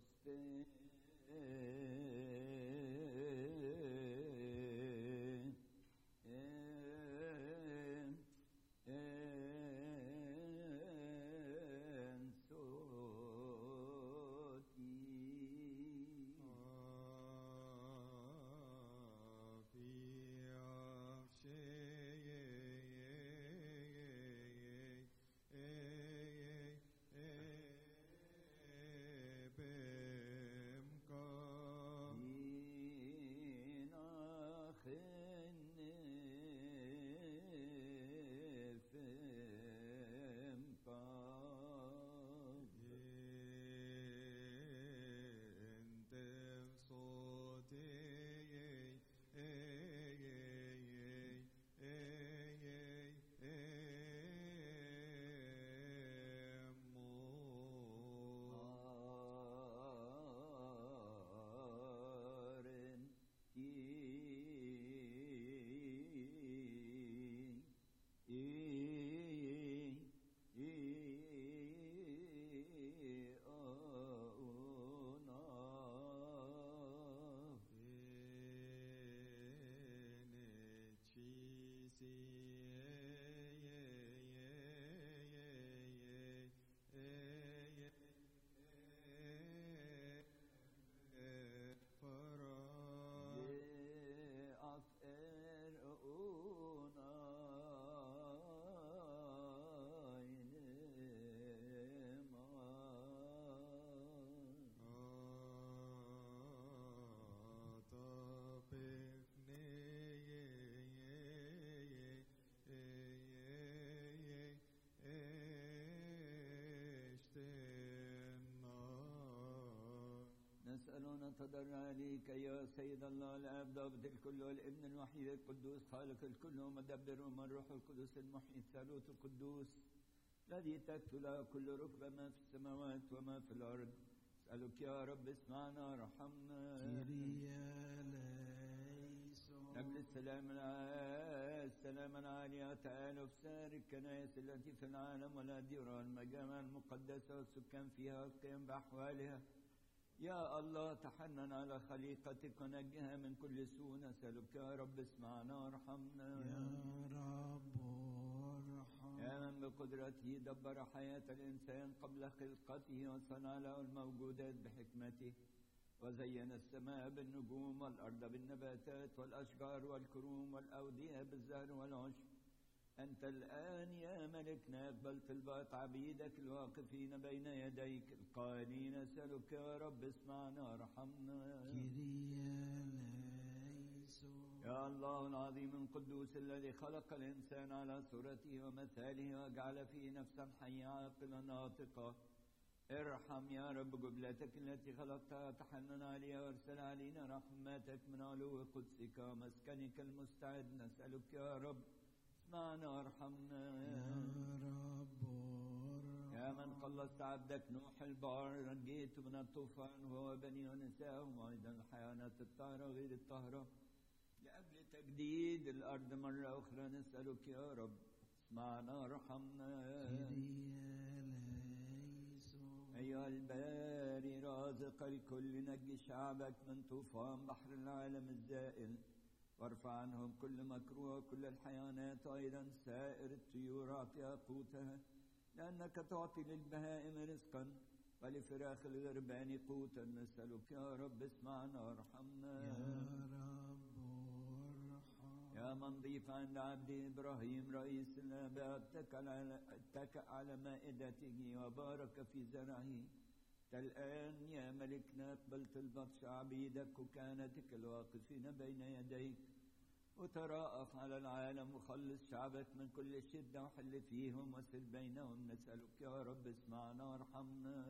Bem نتضرع إليك يا سيد الله الآب ضابط الكل والابن الوحيد القدوس خالق الكل ومدبر ومن الروح القدس المحيي الثالوث القدوس الذي تكفل له كل ركبة ما في السماوات وما في الأرض أسألك يا رب اسمعنا ارحمنا قبل السلام الع- السلام العالية تعالى في سائر الكنائس التي في العالم ولا دير المجامع المقدسة والسكان فيها والقيام بأحوالها يا الله تحنن على خليقتك ونجها من كل سوء نسألك يا رب اسمعنا وارحمنا يا من بقدرته دبر حياة الإنسان قبل خلقته وصنع له الموجودات بحكمته وزين السماء بالنجوم والأرض بالنباتات والأشجار والكروم والأودية بالزهر والعشب أنت الآن يا ملكنا اقبل طلبات عبيدك الواقفين بين يديك القائلين أسألك يا رب اسمعنا وارحمنا يا الله العظيم القدوس الذي خلق الإنسان على صورته ومثاله وجعل فيه نفسا حية عاقلا ناطقة ارحم يا رب جبلتك التي خلقتها تحنن عليها وارسل علينا رحمتك من علو قدسك ومسكنك المستعد نسألك يا رب اسمعنا وارحمنا يا من خلصت عبدك نوح البار نجيته من الطوفان وهو بني ونساءهم وأيضا الحيوانات الطاهرة وغير الطاهرة لأجل تجديد الأرض مرة أخرى نسألك يا رب اسمعنا وارحمنا أيها الباري رازق الكل نجي شعبك من طوفان بحر العالم الزائل وارفع عنهم كل مكروه وكل الحيوانات أيضا سائر الطيور أعطيها قوتها لأنك تعطي للبهائم رزقا ولفراخ الغربان قوتا نسألك يا رب اسمعنا وارحمنا يا من ضيف عند عبد إبراهيم رئيس الآباء اتكل على اتكأ على مائدته وبارك في زرعه الآن يا ملكنا اقبلت البطش عبيدك وكانتك الواقفين بين يديك وتراءف على العالم وخلص شعبك من كل شدة وحل فيهم وسل بينهم نسألك يا رب اسمعنا وارحمنا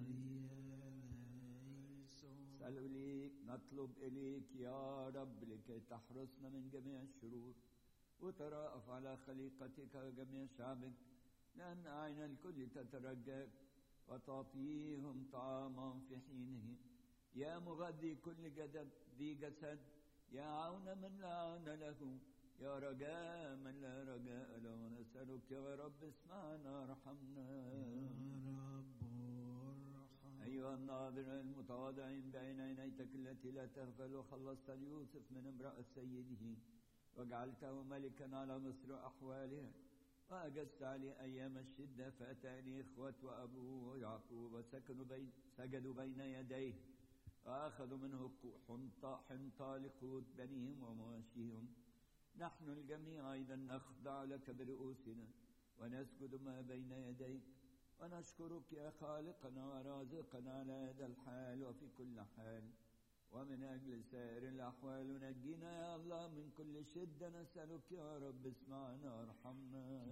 نسأل إليك نطلب إليك يا رب لكي تحرسنا من جميع الشرور وتراءف على خليقتك وجميع شعبك لأن أعين الكل تترجاك وتعطيهم طعاما في حينه يا مغذي كل جسد ذي جسد يا عون من لا عون له يا رجاء من لا رجاء له نسألك يا رب اسمعنا وارحمنا أيها الناظر المتواضعين بين عينيتك التي لا تغفل وخلصت يوسف من امرأة سيده وجعلته ملكا على مصر أحوالها وأجزت عليه أيام الشدة فأتاني إخوة وأبوه يعقوب وسكنوا بين سجدوا بين يديه وأخذوا منه حنطة حنطة لقوت بنيهم ومواشيهم نحن الجميع أيضا نخضع لك برؤوسنا ونسجد ما بين يديك ونشكرك يا خالقنا ورازقنا على هذا الحال وفي كل حال ومن أجل سائر الأحوال نجينا يا الله من كل شدة نسألك يا رب اسمعنا وارحمنا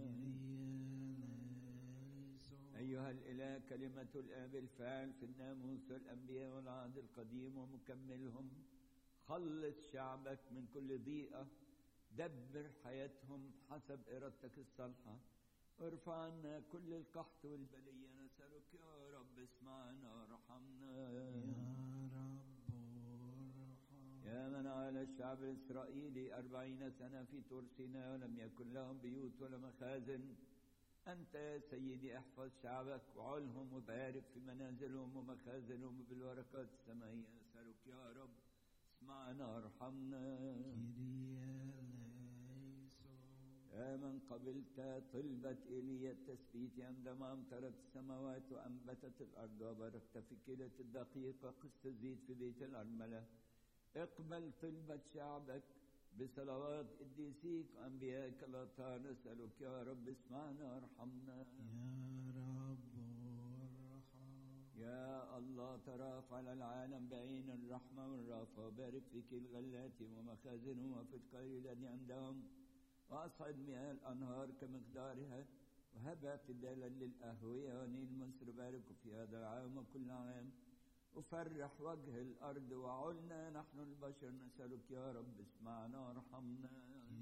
أيها الإله كلمة الآب الفاعل في الناموس والأنبياء والعهد القديم ومكملهم خلص شعبك من كل ضيقة دبر حياتهم حسب إرادتك الصالحة وارفع عنا كل القحط والبلية نسألك يا رب اسمعنا وارحمنا يا من على الشعب الإسرائيلي أربعين سنة في طور سيناء ولم يكن لهم بيوت ولا مخازن أنت يا سيدي احفظ شعبك وعلهم وبارك في منازلهم ومخازنهم وبالورقات السمائية نسألك يا رب اسمعنا وارحمنا يا من قبلت طلبة إيليا التثبيت عندما أمطرت السماوات وأنبتت الأرض وباركت في كيلة الدقيق وقست الزيت في بيت الأرملة اقبل طلبة شعبك بصلوات قديسيك وأنبيائك الأطهار نسألك يا رب اسمعنا وارحمنا يا الله تراف على العالم بعين الرحمة والرافة وبارك في كل غلاتهم ومخازنهم وفي القير الذي عندهم وأصعد مياه الأنهار كمقدارها وهب اعتدالا للأهوية ونيل مصر بارك في هذا العام وكل عام وفرح وجه الأرض وعلنا نحن البشر نسألك يا رب اسمعنا وارحمنا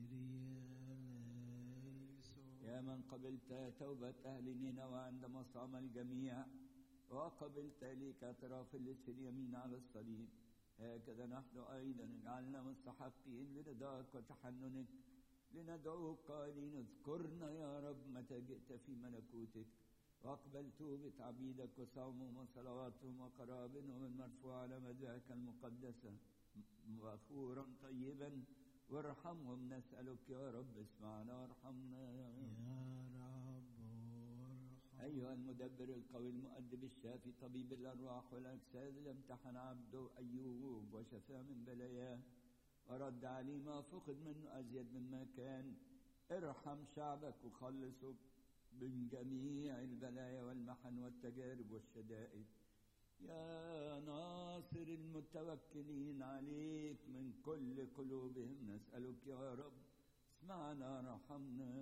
يا من قبلت توبة أهل نينوى عندما صام الجميع وقبلت ليك اعتراف اللص اليمين على الصليب هكذا نحن أيضا اجعلنا مستحقين لرضاك وتحننك لندعوك قائلين اذكرنا يا رب متى جئت في ملكوتك واقبل توبة عبيدك وصومهم وصلواتهم وقرابنهم المرفوعة على مدعك المقدسة غفورا طيبا وارحمهم نسألك يا رب اسمعنا وارحمنا يا رب أيها المدبر القوي المؤدب الشافي طبيب الأرواح والأجساد اللي امتحن عبده أيوب وشفى من بلاياه ورد عليه ما فقد منه أزيد مما كان ارحم شعبك وخلصه من جميع البلايا والمحن والتجارب والشدائد يا ناصر المتوكلين عليك من كل قلوبهم نسألك يا رب اسمعنا رحمنا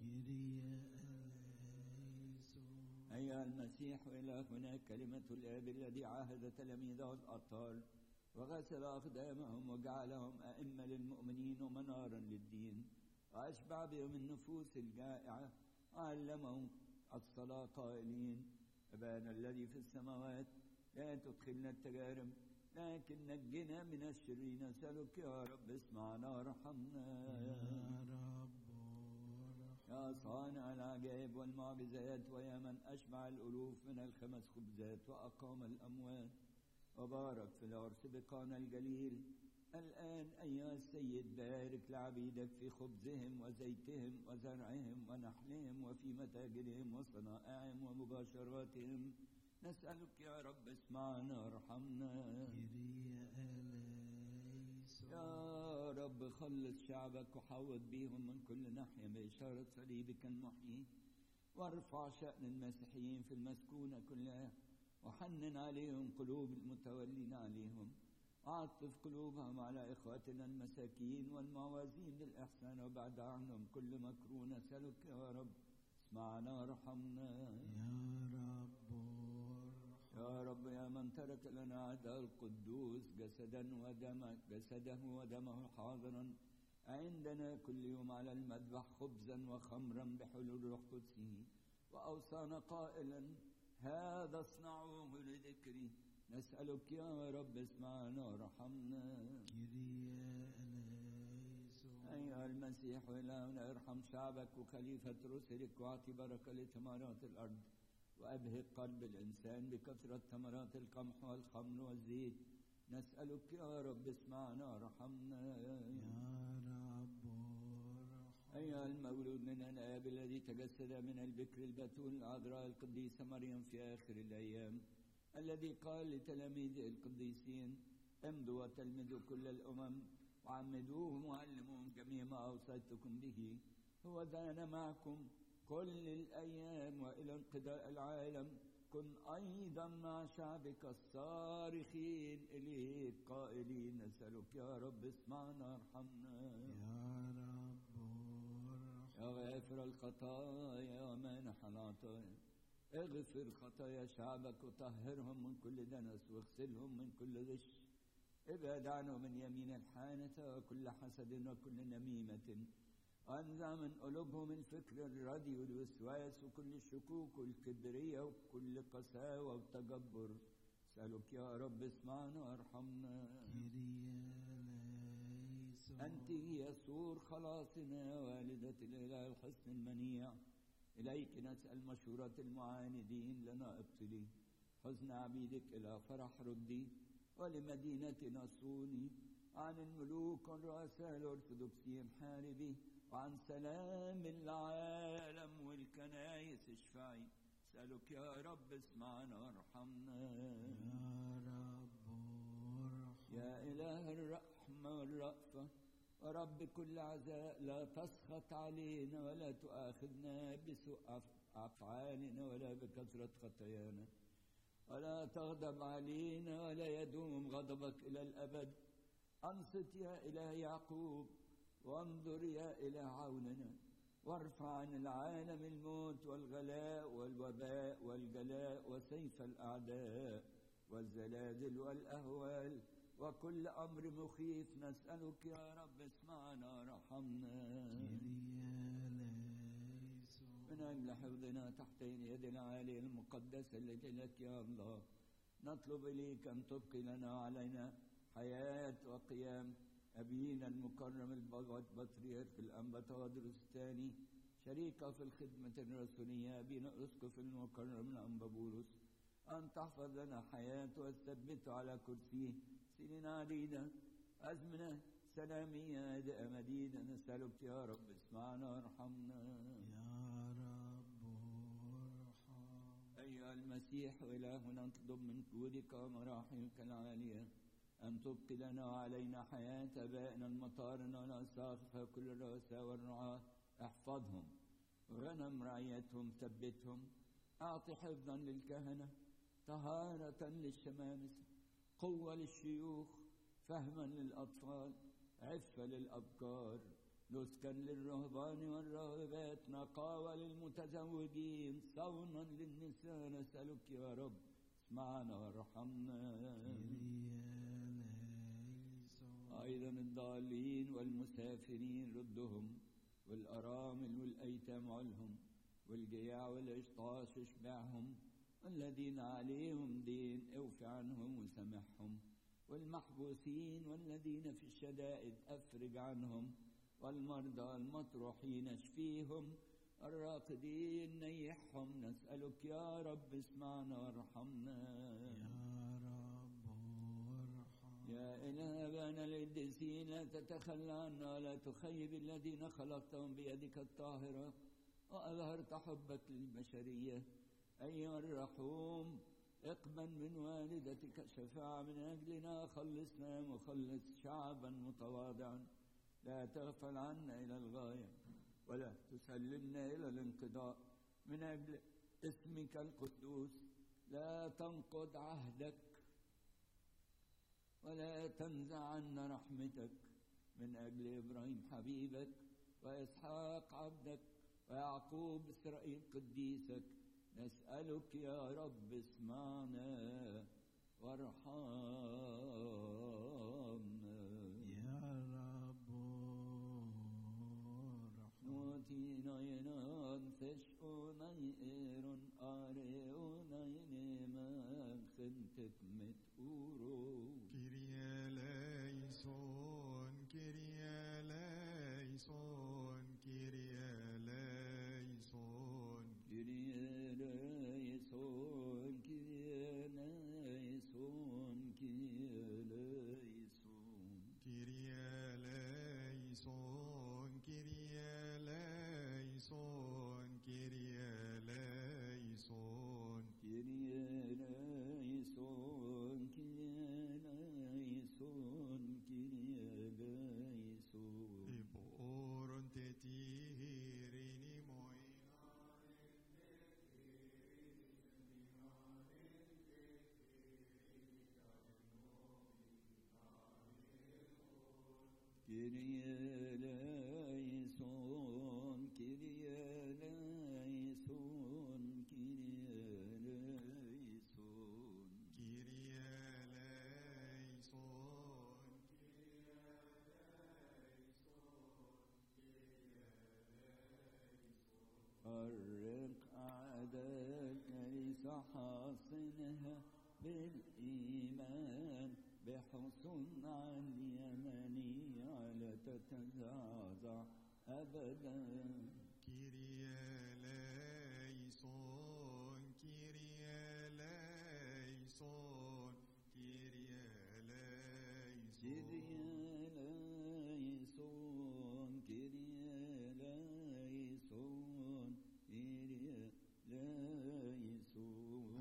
أيها المسيح وإلهنا كلمة الآب الذي عاهد تلاميذه الأطهار وغسل أقدامهم وجعلهم أئمة للمؤمنين ومنارا للدين وأشبع بهم النفوس الجائعة وعلمهم الصلاة قائلين أبانا الذي في السماوات لا تدخلنا التجارب لكن نجنا من الشر نسألك يا رب اسمعنا وارحمنا يا صانع العجائب والمعجزات ويا من أشبع الألوف من الخمس خبزات وأقام الأموات وبارك في العرس بقانا الجليل الآن أيها السيد بارك لعبيدك في خبزهم وزيتهم وزرعهم ونحلهم وفي متاجرهم وصنائعهم ومباشراتهم نسألك يا رب اسمعنا وارحمنا يا رب خلص شعبك وحوط بيهم من كل ناحية بإشارة صليبك المحيي وارفع شأن المسيحيين في المسكونة كلها وحنن عليهم قلوب المتولين عليهم وعطف قلوبهم على إخواتنا المساكين والموازين للإحسان وبعد عنهم كل مكروه نسألك يا رب اسمعنا وارحمنا يا رب يا من ترك لنا عهد القدوس جسدا ودما جسده ودمه حاضرا عندنا كل يوم على المذبح خبزا وخمرا بحلول روح قدسه وأوصانا قائلا هذا اصنعوه لذكري نسألك يا رب اسمعنا وارحمنا أيها المسيح إلهنا ارحم شعبك وخليفة رسلك واعطي بركة لثمرات الأرض وأبهج قلب الإنسان بكثرة ثمرات القمح والخمر والزيت نسألك يا رب اسمعنا وارحمنا أيها المولود من الآب الذي تجسد من البكر البتول العذراء القديسة مريم في آخر الأيام الذي قال لتلاميذه القديسين امضوا وتلمذوا كل الأمم وعمدوهم وعلموهم جميع ما أوصيتكم به هو ذان معكم كل الأيام وإلى انقضاء العالم كن أيضا مع شعبك الصارخين إليك قائلين نسألك يا رب اسمعنا ارحمنا يا غافر الخطايا ومانح العطايا اغفر خطايا شعبك وطهرهم من كل دنس واغسلهم من كل غش ابعد عنهم من يمين الحانة وكل حسد وكل نميمة وانزع من قلوبهم الفكر الردي والوسواس وكل الشكوك والكبرية وكل قساوة وتجبر اسألك يا رب اسمعنا وارحمنا أنت هي سور خلاصنا والدة الإله الحسن المنيع إليك نسأل مشورة المعاندين لنا ابطلي حزن عبيدك إلى فرح ردي ولمدينتنا صوني عن الملوك والرؤساء الأرثوذكسيين حاربي وعن سلام العالم والكنايس اشفعي اسألك يا رب اسمعنا وارحمنا يا إله الرحمة والرأفة ورب كل عزاء لا تسخط علينا ولا تؤاخذنا بسوء أفعالنا ولا بكثرة خطايانا ولا تغضب علينا ولا يدوم غضبك إلى الأبد أنصت يا إله يعقوب وانظر يا إله عوننا وارفع عن العالم الموت والغلاء والوباء والجلاء وسيف الأعداء والزلازل والأهوال وكل أمر مخيف نسألك يا رب اسمعنا رحمنا من أجل حفظنا تحت يد العالي المقدسة التي لك يا الله نطلب إليك أن تبقي لنا علينا حياة وقيام أبينا المكرم البطريرك الأنبا تودرس الثاني شريكة في الخدمة الرسولية أبينا أسقف المكرم الأنبا بولس أن تحفظ لنا حياته وتثبته على كرسيه سنين عديدة أزمنة سلامية هادئة مديدة نسألك يا رب اسمعنا وارحمنا أيها المسيح وإلهنا نطلب من جودك ومراحمك العالية أن تبقي لنا وعلينا حياة أبائنا المطارنا والأساقفة كل الرؤساء والرعاة احفظهم غنم رعيتهم ثبتهم أعط حفظا للكهنة طهارة للشمامسة قوة للشيوخ فهما للأطفال عفة للأبكار نسكا للرهبان والراهبات نقاوة للمتزوجين صونا للنساء نسألك يا رب اسمعنا وارحمنا أيضا الضالين والمسافرين ردهم والأرامل والأيتام علهم والجياع والإشطاش اشبعهم والذين عليهم دين اوف عنهم وسامحهم والمحبوسين والذين في الشدائد أفرج عنهم والمرضى المطروحين اشفيهم الراقدين نيحهم نسألك يا رب اسمعنا وارحمنا يا إله أبانا القديسين لا تتخلى عنا ولا تخيب الذين خلقتهم بيدك الطاهرة وأظهرت حبك للبشرية أيها الرحوم اقبل من والدتك شفاعة من أجلنا خلصنا مخلص شعبا متواضعا لا تغفل عنا إلى الغاية ولا تسلمنا إلى الانقضاء من أجل اسمك القدوس لا تنقض عهدك ولا تنزع عنا رحمتك من أجل إبراهيم حبيبك وإسحاق عبدك ويعقوب إسرائيل قديسك نسألك يا رب اسمعنا وارحمنا نوتينا ينام تشؤنا يئرن آرئونا ينما خنتك متورو كرياليسون كرياليسون كرياليسون كرياليسون كرياليسون كرياليسون كرياليسون كرياليسون كرياليسون فرق أعداء ليس حاصنها بالإيمان بحصن عن يمني على تتزعزع أبدا كرياليسون كرياليسون كرياليسون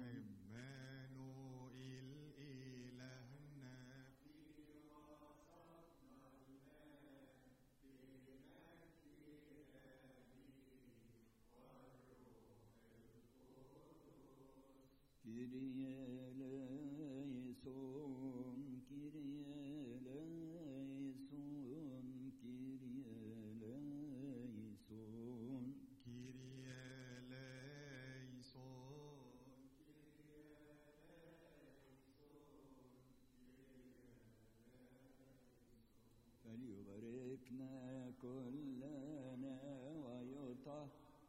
كرياليسون كرياليسون كرياليسون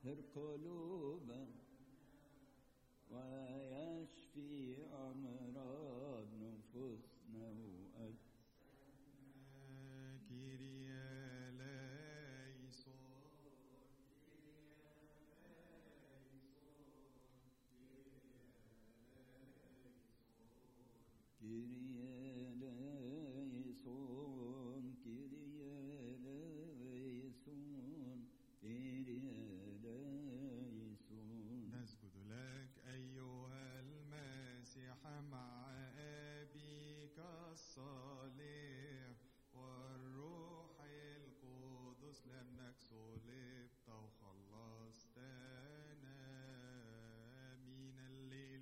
يطهر قلوبنا ويشفي أمراض نفوسنا وأجسادنا كيريا ليسون Kyrie eleison, Kyrie eleison, Kyrie eleison. نسجد لك أيها المسيح مع أبيك الصالح والروح القدس لأنك صلبت وخلصتنا من الليل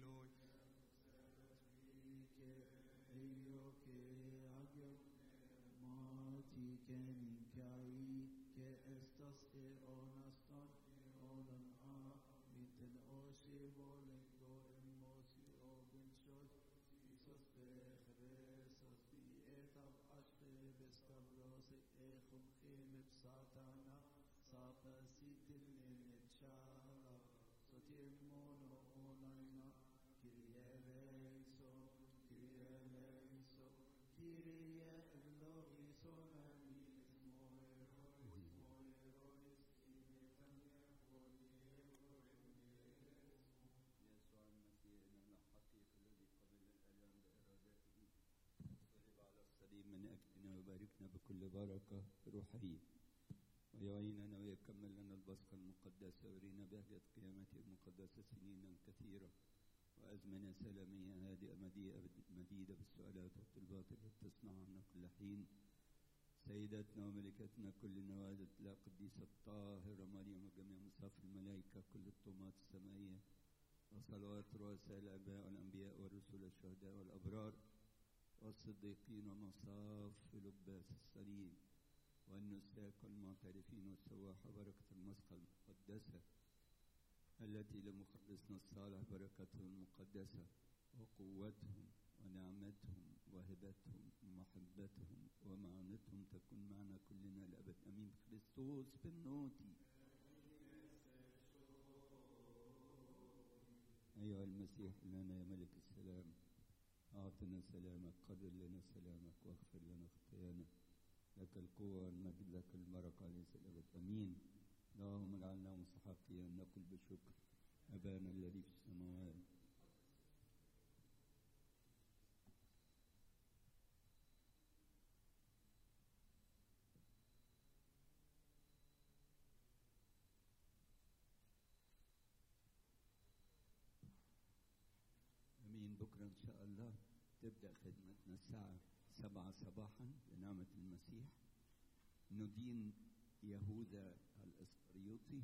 يسوع المسيح لنا حقيقة الذي قبل الآلام بإرادته صلب على الصليب من أجلنا وباركنا بكل بركة روحية ويعيننا ويكمل لنا البصقة المقدسة ويرينا بهجة قيامته المقدسة سنينا كثيرة وأزمنة سلامية هادئة مديئة مديدة بالسؤالات والطلبات التي تصنع عنا كل حين سيداتنا وملكتنا كل النوادة لا قديسة الطاهرة مريم وجميع مصاف الملائكة كل الطمات السمائية وصلوات رؤساء الآباء والأنبياء والرسل والشهداء والأبرار والصديقين ومصاف لباس الصليب والنساك والمعترفين والسواح وبركة المسقى المقدسة التي لمخلصنا الصالح بركتهم المقدسة وقوتهم ونعمتهم وهبتهم ومحبتهم ومعونتهم تكون معنا كلنا لأبد أمين كريستوس بالنوتي أيها المسيح لنا يا ملك السلام أعطنا سلامك قرر لنا سلامك واغفر لنا خطايانا لك القوة والمجد لك البركة ليس الأبد أمين اللهم اجعلنا مستحقين أن نقول بشكر أبانا الذي في السماوات أمين بكرة إن شاء الله تبدأ خدمتنا الساعة سبعة صباحا بنعمة المسيح ندين يهوذا الإسخريوطي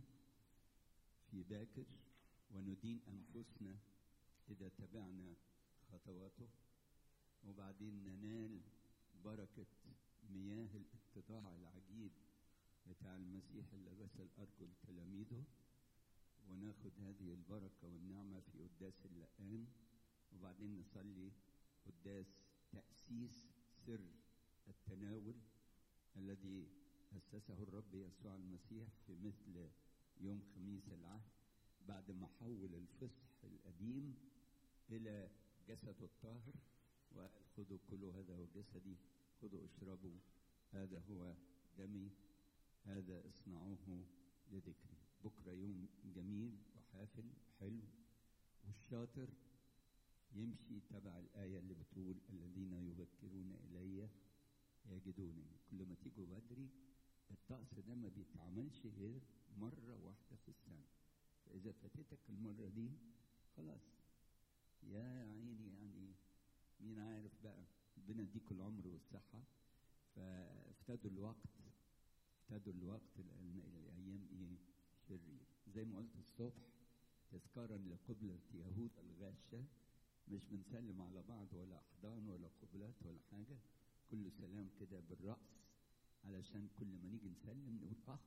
في باكر وندين أنفسنا إذا تبعنا خطواته وبعدين ننال بركة مياه الاتضاع العجيب بتاع المسيح اللي غسل أرجل تلاميذه وناخد هذه البركة والنعمة في قداس اللقان وبعدين نصلي قداس تأسيس سر التناول الذي أسسه الرب يسوع المسيح في مثل يوم خميس العهد بعد ما حول الفصح القديم إلى جسده الطاهر وقال خذوا كلوا هذا هو جسدي خذوا اشربوا هذا هو دمي هذا اصنعوه لذكري بكرة يوم جميل وحافل حلو والشاطر يمشي تبع الآية اللي بتقول الذين يبكرون إلي يجدونني كل ما تيجوا بدري الطقس ده ما بيتعملش غير مرة واحدة في السنة فإذا فاتتك المرة دي خلاص يا عيني يعني مين عارف بقى ربنا يديكوا العمر والصحة فافتدوا الوقت افتدوا الوقت لأن الأيام إيه شرير زي ما قلت الصبح تذكارا لقبلة يهوذا الغاشة مش بنسلم على بعض ولا أحضان ولا قبلات ولا حاجة كله سلام كده بالرأس علشان كل ما نيجي نسلم نقول آه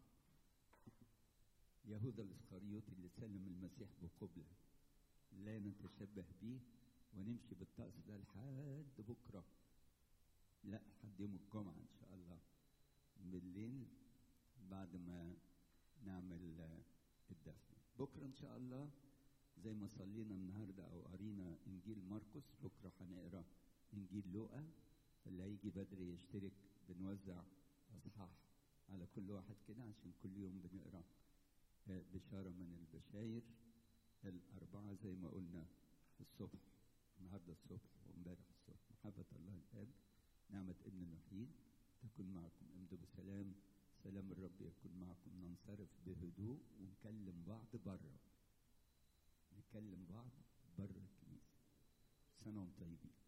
يهوذا الإسخريوطي اللي سلم المسيح بقبلة لا نتشبه بيه ونمشي بالطقس ده لحد بكرة لا لحد يوم الجمعة إن شاء الله بالليل بعد ما نعمل الدفن بكرة إن شاء الله زي ما صلينا النهاردة أو قرينا إنجيل مرقس بكرة هنقرا إنجيل لوقا اللي هيجي بدري يشترك بنوزع أصحاح على كل واحد كده عشان كل يوم بنقرا آه، بشارة من البشاير الأربعة زي ما قلنا الصبح النهاردة الصبح وامبارح الصبح محبة الله الآب نعمة ابن الوحيد تكون معكم امضوا بسلام سلام الرب يكون معكم ننصرف بهدوء ونكلم بعض بره نكلم بعض بره الكنيسة سنة وانتم طيبين